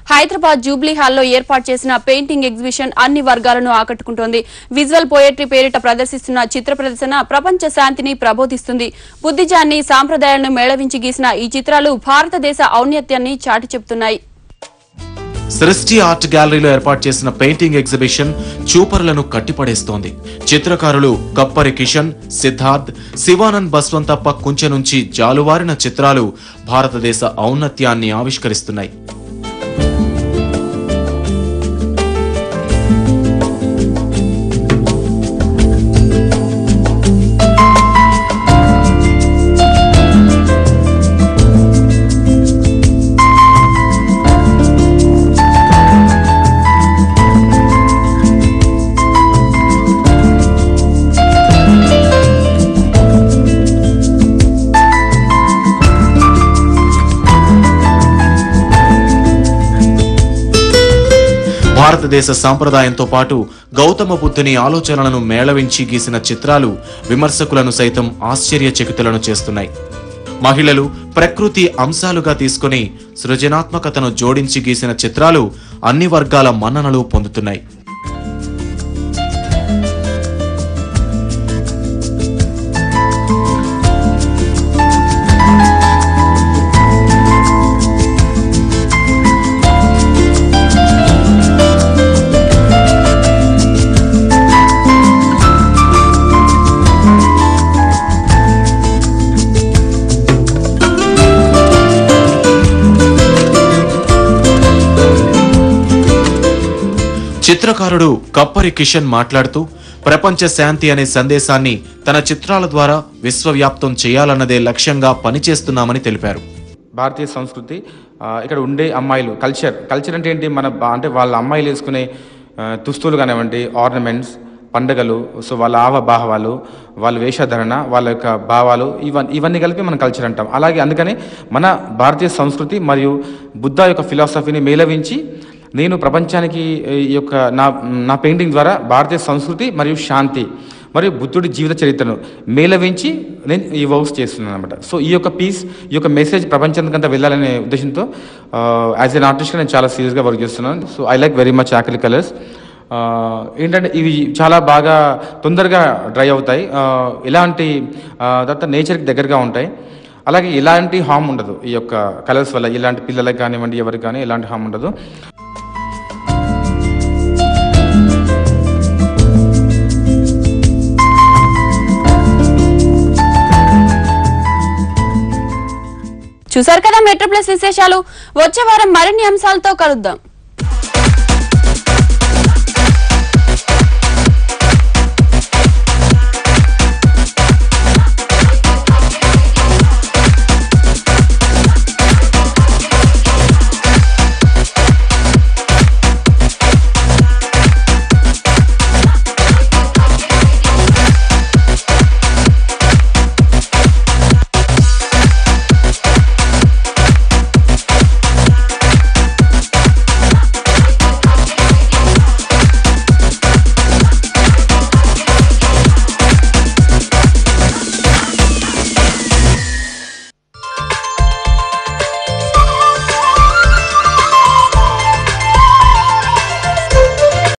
Hyderabad Jubilee హాల్లో ఏర్పాటు చేసిన పెయింటింగ్ ఎగ్జిబిషన్ అన్ని వర్గాలను ఆకట్టుకుంటోంది విజువల్ పోయట్రీ పేరిట ప్రదర్శిస్తున్న చిత్ర ప్రదర్శన ప్రపంచ శాంతిని ప్రబోధిస్తుంది బుద్ధిజాన్ని సాంప్రదాయాలను మేళవించి గీసిన ఈ చిత్రాలు భారతదేశ ఔన్నత్యాన్ని చాటి చెబుతున్నాయి సృష్టి ఆర్ట్ గ్యాలరీలో ఏర్పాటు చేసిన పెయింటింగ్ ఎగ్జిబిషన్ చూపరులను కట్టిపడేస్తోంది చిత్రకారులు కప్పరి కిషన్ సిద్ధార్థ్ శివానంద్ బస్వం తప్ప కుంచె నుంచి జాలువారిన చిత్రాలు భారతదేశ ఔన్నత్యాన్ని ఆవిష్కరిస్తున్నాయి భారతదేశ సాంప్రదాయంతో పాటు గౌతమ బుద్ధుని ఆలోచనలను మేళవించి గీసిన చిత్రాలు విమర్శకులను సైతం ఆశ్చర్యచకితులను చేస్తున్నాయి మహిళలు ప్రకృతి అంశాలుగా తీసుకుని సృజనాత్మకతను జోడించి గీసిన చిత్రాలు అన్ని వర్గాల మన్ననలు పొందుతున్నాయి చిత్రకారుడు కప్పరి కిషన్ మాట్లాడుతూ ప్రపంచ శాంతి అనే సందేశాన్ని తన చిత్రాల ద్వారా విశ్వవ్యాప్తం చేయాలన్నదే లక్ష్యంగా పనిచేస్తున్నామని తెలిపారు భారతీయ సంస్కృతి ఆ, ఇక్కడ ఉండే అమ్మాయిలు కల్చర్ కల్చర్ అంటే ఏంటి మన బా- అంటే వాళ్ళ అమ్మాయిలు వేసుకునే ఆ, దుస్తులు కానివ్వండి ఆర్నమెంట్స్ పండుగలు సో వాళ్ళ ఆవభావాలు వాళ్ళ వేషధరణ వాళ్ళ యొక్క భావాలు ఇవన్నీ ఇవన్నీ కలిపి మనం కల్చర్ అంటాం అలాగే అందుకని మన భారతీయ సంస్కృతి మరియు బుద్ధ యొక్క ఫిలాసఫీని మేళవించి నేను ప్రపంచానికి ఈ యొక్క నా నా పెయింటింగ్ ద్వారా భారతీయ సంస్కృతి మరియు శాంతి మరియు బుద్ధుడి జీవిత చరిత్రను మేళవించి నేను ఈ వర్క్స్ చేస్తున్నాను అనమాట సో ఈ యొక్క పీస్ ఈ యొక్క మెసేజ్ ప్రపంచానికంతా వెళ్ళాలనే ఉద్దేశంతో యాజ్ ఎన్ ఆర్టిస్ట్గా నేను చాలా సీరియస్గా వర్క్ చేస్తున్నాను so I like very much ఆకలి కలర్స్ ఏంటంటే ఇవి చాలా బాగా తొందరగా డ్రై అవుతాయి ఆ, ఎలాంటి ఆ, తర్వాత నేచర్కి దగ్గరగా ఉంటాయి అలాగే ఎలాంటి హామ్ ఉండదు ఈ యొక్క కలర్స్ వల్ల ఇలాంటి పిల్లలకు కానివ్వండి ఎవరికి కానీ ఎలాంటి హామ్ ఉండదు చూసారు కదా మెట్రో ప్లస్ విశేషాలు వచ్చే వారం మరిన్ని అంశాలతో కలుద్దాం